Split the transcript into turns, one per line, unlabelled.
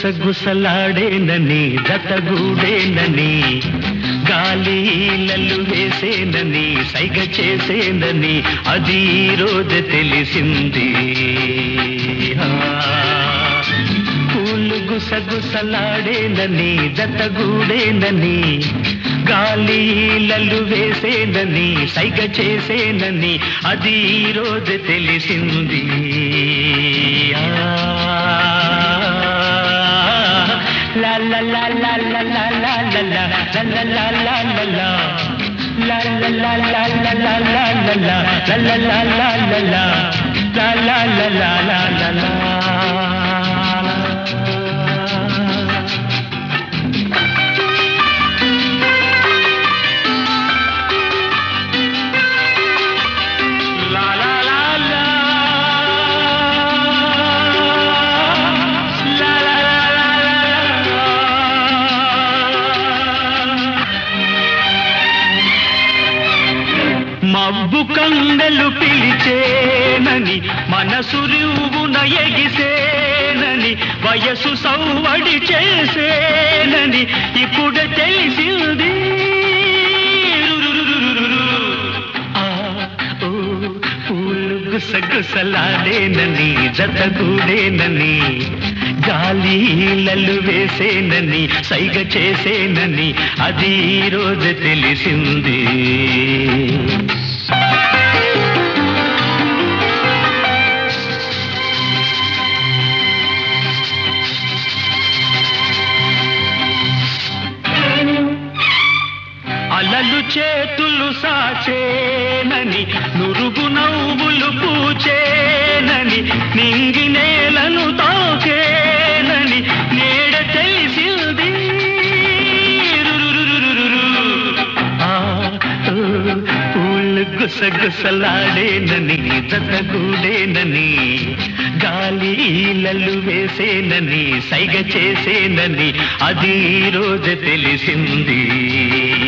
గుసగుసలాడేనని జతగూడేనని గాలిలలు వేసేనని సైగ చేసేనని అది ఈ రోజు తెలిసింది ఆ, పూలు గుసగుసలాడేనని జతగూడేనని గాలిలలు వేసేనని సైగ చేసేనని అది ఈ రోజు తెలిసింది ఆ, లా లా లా లా లా లా లా లా లా లా లా లా లా లా. లా లా లా లా లా లా లా లా లా. లా లా లా లా లా లా. లా లా లా లా లా లా లా. లా లా లా లా. లా లా లా లా లా. మబ్బు కండలు పిలిచేనని మనసు రివున ఎగిసేనని వయసు సౌవడి చేసేనని ఇప్పుడు తెలిసింది ఆ, ఓ, పూలు గుసగుసలాడేనని జతగూడేనని గాలిలలు వేసేనని సైగ చేసేనని అది ఈ రోజు తెలిసింది అలలు చేతులు సాచేనని నురుగు నవ్వులు పూచేనని నింగి నేలను తాకేనని నేడ తెలిసింది రురురురురురు. ఆ, ఓ, పూలు గుసగుసలాడేనని జతగూడేనని గాలిలలు వేసేనని సైగ చేసేనని అది ఈ రోజు తెలిసింది